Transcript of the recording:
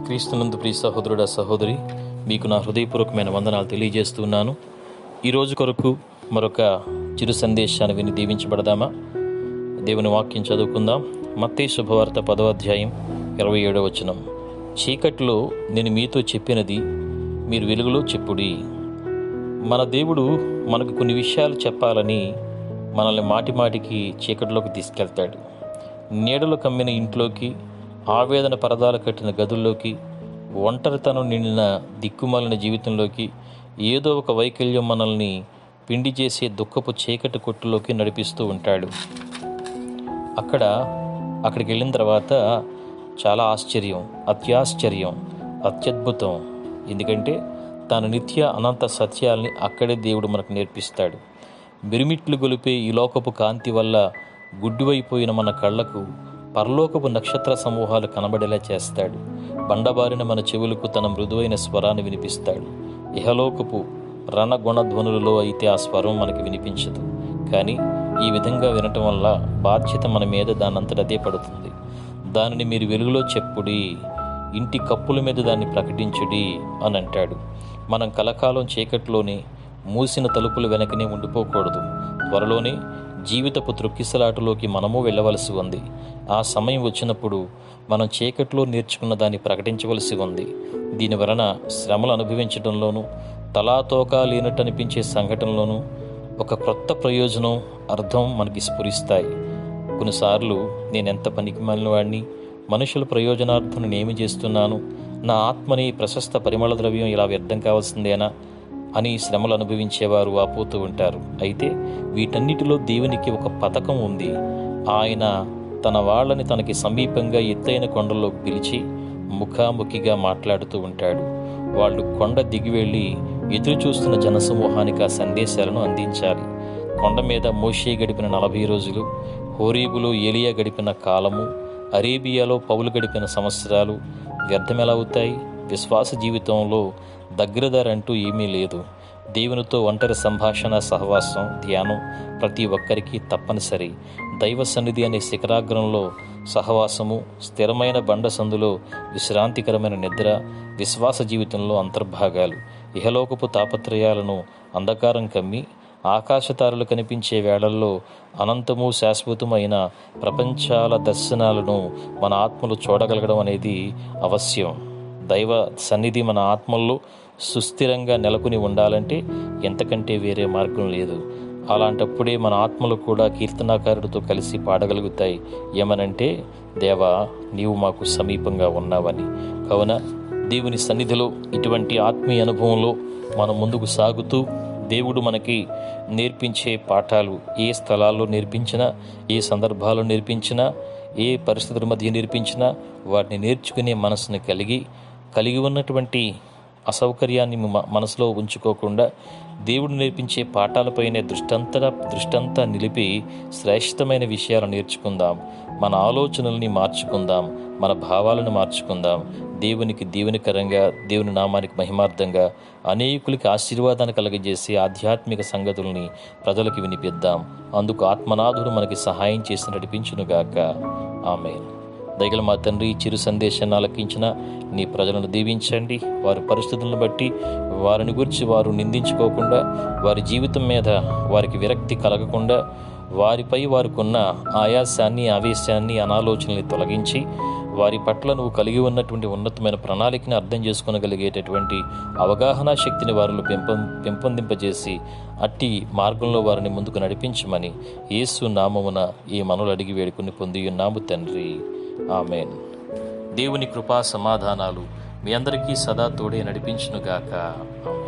క్రీస్తునందు ప్రియ సహోదరుడ సహోదరి మీకు నా హృదయపూర్వకమైన వందనాలు తెలియజేస్తున్నాను ఈ రోజు కొరకు మరొక చిరు సందేశాన్ని విని దీవించబడదామా దేవుని వాక్యం చదువుకుందాం మత్తే శుభవార్త పదవ అధ్యాయం ఇరవై ఏడవ వచనం చీకట్లో నేను మీతో చెప్పినది మీరు వెలుగులో చెప్పుడి మన దేవుడు మనకు కొన్ని విషయాలు చెప్పాలని మనల్ని మాటి మాటికి చీకటిలోకి తీసుకెళ్తాడు నీడలు కమ్మిన ఇంట్లోకి ఆవేదన పరదాలు కట్టిన గదుల్లోకి ఒంటరితనం నిండిన దిక్కుమాలిన జీవితంలోకి ఏదో ఒక వైకల్యం మనల్ని పిండి చేసే దుఃఖపు చీకటి కొట్టులోకి నడిపిస్తూ ఉంటాడు అక్కడ అక్కడికి వెళ్ళిన తర్వాత చాలా ఆశ్చర్యం అత్యాశ్చర్యం అత్యద్భుతం ఎందుకంటే తన నిత్య అనంత సత్యాల్ని అక్కడే దేవుడు మనకు నేర్పిస్తాడు బిరిమిట్లు గొలిపే ఈ లోకపు కాంతి వల్ల గుడ్డివైపోయిన మన కళ్ళకు పరలోకపు నక్షత్ర సమూహాలు కనబడేలా చేస్తాడు బండబారిన మన చెవులకు తన మృదువైన స్వరాన్ని వినిపిస్తాడు ఇహలోకపు రణగుణ ధ్వనులలో అయితే ఆ స్వరం మనకి వినిపించదు కానీ ఈ విధంగా వినటం వల్ల బాధ్యత మన మీద దానంతట అదే పడుతుంది దానిని మీరు వెలుగులో చెప్పుడి ఇంటి కప్పుల మీద దాన్ని ప్రకటించుడి అని అంటాడు మనం కలకాలం చీకట్లోనే మూసిన తలుపుల వెనకనే ఉండిపోకూడదు త్వరలోనే జీవితపు త్రొక్కిసలాటలోకి మనము వెళ్ళవలసి ఉంది ఆ సమయం వచ్చినప్పుడు మనం చీకట్లో నేర్చుకున్న దాన్ని ప్రకటించవలసి ఉంది దీని వలన శ్రమలు అనుభవించడంలోనూ తలాతోకా లేనట్టనిపించే సంఘటనలోనూ ఒక క్రొత్త ప్రయోజనం అర్థం మనకి స్ఫురిస్తాయి కొన్నిసార్లు నేను ఎంత పనికి వాడిని మనుషుల ప్రయోజనార్థం నేనేమి చేస్తున్నాను నా ఆత్మని ప్రశస్త పరిమళ ద్రవ్యం ఇలా వ్యర్థం కావాల్సిందేనా అని శ్రమలు అనుభవించేవారు వాపోతూ ఉంటారు అయితే వీటన్నిటిలో దేవునికి ఒక పథకం ఉంది ఆయన తన వాళ్ళని తనకి సమీపంగా ఎత్తైన కొండల్లో పిలిచి ముఖాముఖిగా మాట్లాడుతూ ఉంటాడు వాళ్ళు కొండ దిగి వెళ్ళి ఎదురు చూస్తున్న జనసమూహానికి ఆ సందేశాలను అందించాలి కొండ మీద మోషే గడిపిన నలభై రోజులు హోరీబులో ఏలియా గడిపిన కాలము అరేబియాలో పౌలు గడిపిన సంవత్సరాలు వ్యర్థమెలా అవుతాయి విశ్వాస జీవితంలో దగ్గరదారంటూ ఏమీ లేదు దేవునితో ఒంటరి సంభాషణ సహవాసం ధ్యానం ప్రతి ఒక్కరికి తప్పనిసరి దైవ సన్నిధి అనే శిఖరాగ్రంలో సహవాసము స్థిరమైన బండ సందులో విశ్రాంతికరమైన నిద్ర విశ్వాస జీవితంలో అంతర్భాగాలు ఇహలోకపు తాపత్రయాలను అంధకారం కమ్మి ఆకాశతారులు కనిపించే వేళల్లో అనంతము శాశ్వతమైన ప్రపంచాల దర్శనాలను మన ఆత్మలు చూడగలగడం అనేది అవశ్యం దైవ సన్నిధి మన ఆత్మల్లో సుస్థిరంగా నెలకొని ఉండాలంటే ఎంతకంటే వేరే మార్గం లేదు అలాంటప్పుడే మన ఆత్మలు కూడా కీర్తనాకారుడితో కలిసి పాడగలుగుతాయి ఏమనంటే దేవా నీవు మాకు సమీపంగా ఉన్నావని కావున దేవుని సన్నిధిలో ఇటువంటి ఆత్మీయ అనుభవంలో మనం ముందుకు సాగుతూ దేవుడు మనకి నేర్పించే పాఠాలు ఏ స్థలాల్లో నేర్పించినా ఏ సందర్భాల్లో నేర్పించినా ఏ పరిస్థితుల మధ్య నేర్పించినా వాటిని నేర్చుకునే మనసుని కలిగి కలిగి ఉన్నటువంటి అసౌకర్యాన్ని మ- మనసులో ఉంచుకోకుండా దేవుడు నేర్పించే పాఠాలపైనే దృష్టంతర దృష్టంతా నిలిపి శ్రేష్టమైన విషయాలు నేర్చుకుందాం మన ఆలోచనల్ని మార్చుకుందాం మన భావాలను మార్చుకుందాం దేవునికి దీవెనకరంగా దేవుని నామానికి మహిమార్థంగా అనేకులకి ఆశీర్వాదాన్ని కలగజేసే ఆధ్యాత్మిక సంగతుల్ని ప్రజలకు వినిపిద్దాం అందుకు ఆత్మనాథుడు మనకి సహాయం చేసి నడిపించునుగాక ఆమెన్ దయగల మా తండ్రి ఈ చిరు సందేశాన్ని ఆలకించిన నీ ప్రజలను దీవించండి వారి పరిస్థితులను బట్టి వారిని గురించి వారు నిందించుకోకుండా వారి జీవితం మీద వారికి విరక్తి కలగకుండా వారిపై వారికున్న ఆయాసాన్ని ఆవేశాన్ని అనాలోచనల్ని తొలగించి వారి పట్ల నువ్వు కలిగి ఉన్నటువంటి ఉన్నతమైన ప్రణాళికని అర్థం చేసుకోగలిగేటటువంటి అవగాహన శక్తిని వారిలో పెంపొం పెంపొందింపజేసి అట్టి మార్గంలో వారిని ముందుకు నడిపించమని యేసు నామమున ఈ మనలు అడిగి వేడుకుని పొంది ఉన్నాము తండ్రి ఆమెన్ దేవుని కృపా సమాధానాలు మీ అందరికీ సదా తోడే నడిపించునుగాక ఆమెన్